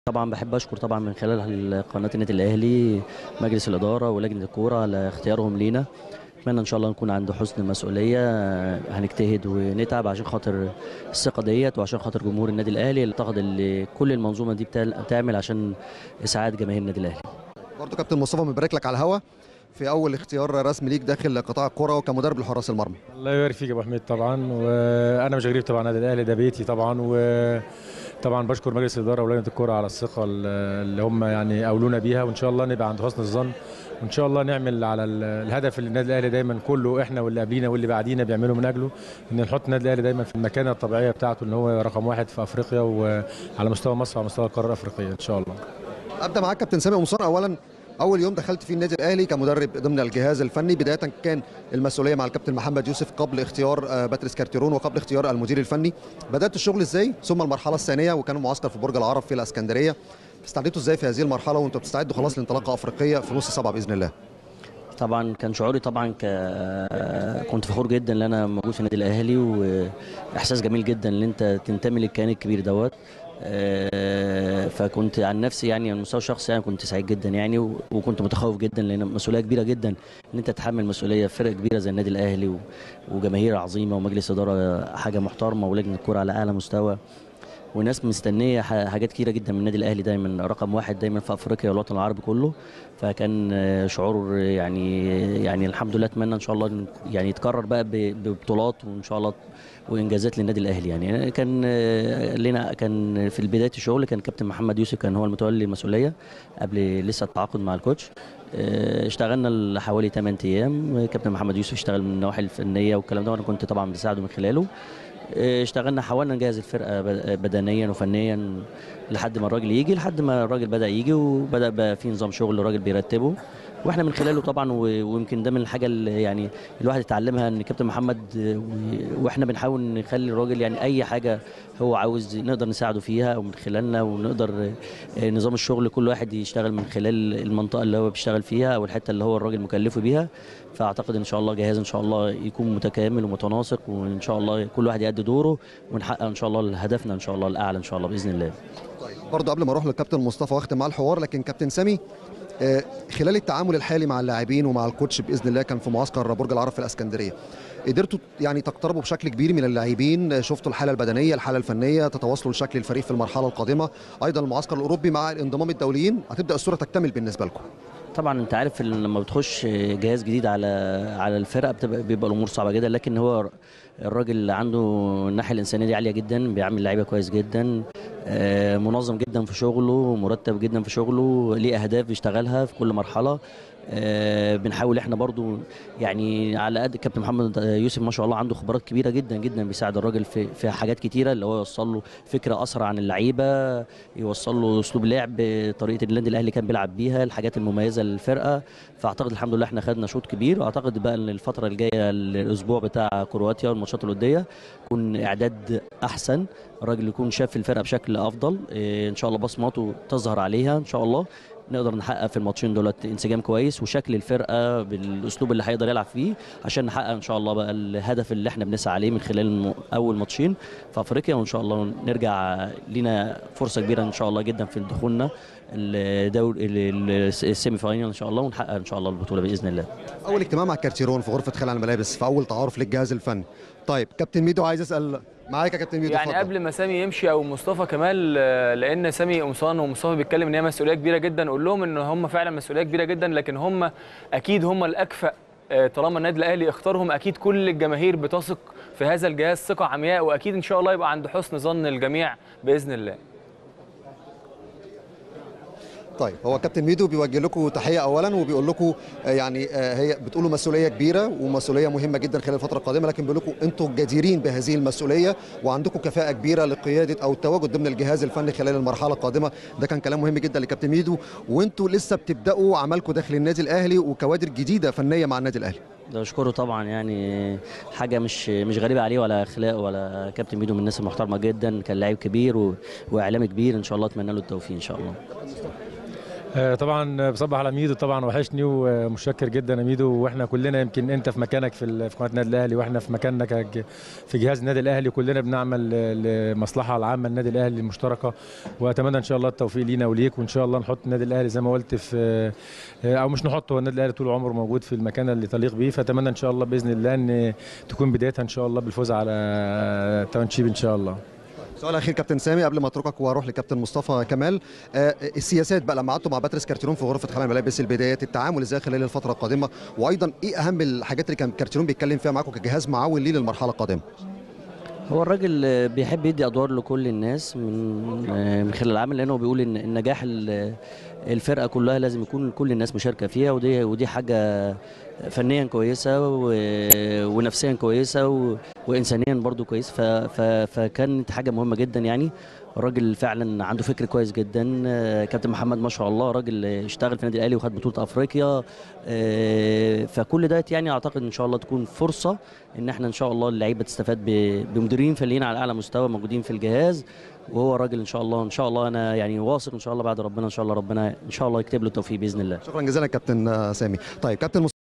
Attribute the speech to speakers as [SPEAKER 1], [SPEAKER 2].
[SPEAKER 1] طبعا بحب اشكر طبعا من خلال قناه النادي الاهلي مجلس الاداره ولجنه الكوره على اختيارهم لينا اتمنى ان شاء الله نكون عند حسن المسؤوليه هنجتهد ونتعب عشان خاطر الثقه ديت وعشان خاطر جمهور النادي الاهلي اللي اعتقد اللي كل المنظومه دي بتعمل عشان اسعاد جماهير النادي الاهلي
[SPEAKER 2] برضه كابتن مصطفى مبارك لك على الهوا في اول اختيار رسمي ليك داخل قطاع الكره وكمدرب لحراس المرمى
[SPEAKER 3] الله يبارك فيك يا ابو حميد طبعا وانا مش غريب طبعا النادي الاهلي ده بيتي طبعا وطبعا بشكر مجلس الاداره ولجنه الكره على الثقه اللي هم يعني اولونا بيها وان شاء الله نبقى عند حسن الظن وان شاء الله نعمل على الهدف اللي النادي الاهلي دايما كله احنا واللي قبلينا واللي بعدينا بيعملوا من اجله ان نحط النادي الاهلي دايما في المكانه الطبيعيه بتاعته ان هو رقم واحد في افريقيا وعلى مستوى مصر وعلى مستوى القاره الافريقيه ان شاء الله.
[SPEAKER 2] ابدا معاك كابتن سامي قمصان اولا اول يوم دخلت فيه النادي الاهلي كمدرب ضمن الجهاز الفني بدايه كان المسؤوليه مع الكابتن محمد يوسف قبل اختيار باتريس كارتيرون وقبل اختيار المدير الفني بدات الشغل ازاي ثم المرحله الثانيه وكان معسكر في برج العرب في الاسكندريه استعديتوا ازاي في هذه المرحله وانتم بتستعدوا خلاص لانطلاقه افريقيه في نص سبعه باذن الله
[SPEAKER 1] طبعا كان شعوري طبعا ك... كنت فخور جدا ان انا موجود في النادي الاهلي واحساس جميل جدا ان انت تنتمي للكيان الكبير دوت فكنت عن نفسي يعني على المستوى الشخصي يعني كنت سعيد جدا يعني وكنت متخوف جدا لان مسؤوليه كبيره جدا ان انت تتحمل مسؤوليه في فرقه كبيره زي النادي الاهلي وجماهير عظيمه ومجلس اداره حاجه محترمه ولجنه الكوره على اعلى مستوى وناس مستنيه حاجات كتيره جدا من النادي الاهلي دايما رقم واحد دايما في افريقيا والوطن العربي كله فكان شعور يعني يعني الحمد لله اتمنى ان شاء الله يعني يتكرر بقى ببطولات وان شاء الله وانجازات للنادي الاهلي يعني كان لنا كان في بدايه الشغل كان كابتن محمد يوسف كان هو المتولي المسؤوليه قبل لسه التعاقد مع الكوتش اشتغلنا حوالي 8 ايام كابتن محمد يوسف اشتغل من النواحي الفنيه والكلام ده وانا كنت طبعا بساعده من خلاله اشتغلنا حاولنا نجهز الفرقه بدنيا وفنيا لحد ما الراجل يجي لحد ما الراجل بدا يجي وبدا بقى في نظام شغل الراجل بيرتبه واحنا من خلاله طبعا ويمكن ده من الحاجه اللي يعني الواحد يتعلمها ان كابتن محمد واحنا بنحاول نخلي الراجل يعني اي حاجه هو عاوز نقدر نساعده فيها ومن خلالنا ونقدر نظام الشغل كل واحد يشتغل من خلال المنطقه اللي هو بيشتغل فيها او الحته اللي هو الراجل مكلفه بيها فاعتقد ان شاء الله جهاز ان شاء الله يكون متكامل ومتناسق وان شاء الله كل واحد يأدي دوره ونحقق ان شاء الله هدفنا ان شاء الله الاعلى ان شاء الله باذن الله.
[SPEAKER 2] طيب برضه قبل ما اروح للكابتن مصطفى واختم معاه الحوار لكن كابتن سامي خلال التعامل الحالي مع اللاعبين ومع الكوتش باذن الله كان في معسكر برج العرب في الاسكندريه قدرتوا يعني تقتربوا بشكل كبير من اللاعبين شفتوا الحاله البدنيه الحاله الفنيه تتواصلوا لشكل الفريق في المرحله القادمه ايضا المعسكر الاوروبي مع الانضمام الدوليين هتبدا الصوره تكتمل بالنسبه لكم
[SPEAKER 1] طبعا انت عارف لما بتخش جهاز جديد على على الفرقه بتبقى بيبقى الامور صعبه جدا لكن هو الراجل عنده الناحيه الانسانيه دي عاليه جدا بيعمل لعيبه كويس جدا منظم جدا في شغله مرتب جدا في شغله ليه اهداف بيشتغلها في كل مرحله آه بنحاول احنا برضو يعني على قد كابتن محمد يوسف ما شاء الله عنده خبرات كبيره جدا جدا بيساعد الراجل في في حاجات كتيره اللي هو يوصل له فكره اسرع عن اللعيبه يوصل له اسلوب لعب طريقه النادي الاهلي كان بيلعب بيها الحاجات المميزه للفرقه فاعتقد الحمد لله احنا خدنا شوط كبير واعتقد بقى ان الفتره الجايه الاسبوع بتاع كرواتيا والماتشات الوديه يكون اعداد احسن الراجل يكون شاف الفرقه بشكل افضل آه ان شاء الله بصماته تظهر عليها ان شاء الله نقدر نحقق في الماتشين دولت انسجام كويس وشكل الفرقه بالاسلوب اللي هيقدر يلعب فيه عشان نحقق ان شاء الله بقى الهدف اللي احنا بنسعى عليه من خلال اول ماتشين في افريقيا وان شاء الله نرجع لينا فرصه كبيره ان شاء الله جدا في دخولنا الدوري السيمي فاينل ان شاء الله ونحقق ان شاء الله البطوله باذن الله.
[SPEAKER 2] اول اجتماع مع كارتيرون في غرفه خلع الملابس في اول تعارف للجهاز الفني. طيب كابتن ميدو عايز اسال معاك يا كابتن ميدو
[SPEAKER 4] يعني قبل ما سامي يمشي او مصطفى كمال لان سامي قمصان ومصطفى بيتكلم ان هي مسؤوليه كبيره جدا قول لهم ان هم فعلا مسؤوليه كبيره جدا لكن هم اكيد هم الاكفأ طالما النادي الاهلي اختارهم اكيد كل الجماهير بتثق في هذا الجهاز ثقه عمياء واكيد ان شاء الله يبقى عند حسن ظن الجميع باذن الله
[SPEAKER 2] طيب هو كابتن ميدو بيوجه لكم تحيه اولا وبيقول لكم يعني هي بتقولوا مسؤوليه كبيره ومسؤوليه مهمه جدا خلال الفتره القادمه لكن بيقول لكم انتم جديرين بهذه المسؤوليه وعندكم كفاءه كبيره لقياده او التواجد ضمن الجهاز الفني خلال المرحله القادمه ده كان كلام مهم جدا لكابتن ميدو وانتم لسه بتبداوا عملكم داخل النادي الاهلي وكوادر جديده فنيه مع النادي الاهلي
[SPEAKER 1] ده اشكره طبعا يعني حاجه مش مش غريبه عليه ولا اخلاق ولا كابتن ميدو من الناس المحترمه جدا كان لاعب كبير و... واعلامي كبير ان شاء الله اتمنى له التوفيق ان شاء الله
[SPEAKER 3] آه، طبعا بصبح على ميدو طبعا وحشني ومشكر جدا يا ميدو واحنا كلنا يمكن انت في مكانك في ال- في قناه النادي الاهلي واحنا في مكاننا كج- في جهاز النادي الاهلي كلنا بنعمل ل- لمصلحه العامه النادي الاهلي المشتركه واتمنى ان شاء الله التوفيق لينا وليك وان شاء الله نحط النادي الاهلي زي ما قلت في آه، او مش نحطه هو النادي الاهلي طول عمره موجود في المكان اللي تليق بيه فاتمنى ان شاء الله باذن الله ان تكون بدايتها ان شاء الله بالفوز على تاونشيب ان شاء الله
[SPEAKER 2] سؤال اخير كابتن سامي قبل ما اتركك واروح لكابتن مصطفى كمال آه، السياسات بقى لما قعدتوا مع باتريس كارتيرون في غرفه حمام الملابس البدايات التعامل ازاي خلال الفتره القادمه وايضا ايه اهم الحاجات اللي كان كارتيرون بيتكلم فيها معاكم كجهاز معاون ليه للمرحله القادمه
[SPEAKER 1] هو الراجل آه، بيحب يدي ادوار لكل الناس من آه، من خلال العمل لانه بيقول ان النجاح ال- الفرقه كلها لازم يكون كل الناس مشاركه فيها ودي ودي حاجه فنيا كويسه و- ونفسيا كويسه و- وانسانيا برضو كويس ف- ف- فكانت حاجه مهمه جدا يعني الراجل فعلا عنده فكر كويس جدا آه، كابتن محمد ما شاء الله راجل اشتغل في النادي الاهلي وخد بطوله افريقيا آه، فكل ده يعني اعتقد ان شاء الله تكون فرصه ان احنا ان شاء الله اللعيبه تستفاد ب- بمديرين فنيين على اعلى مستوى موجودين في الجهاز وهو راجل ان شاء الله ان شاء الله انا يعني واثق ان شاء الله بعد ربنا ان شاء الله ربنا ان شاء الله يكتب له التوفيق باذن الله
[SPEAKER 2] شكرا جزيلا كابتن آه، سامي طيب كابتن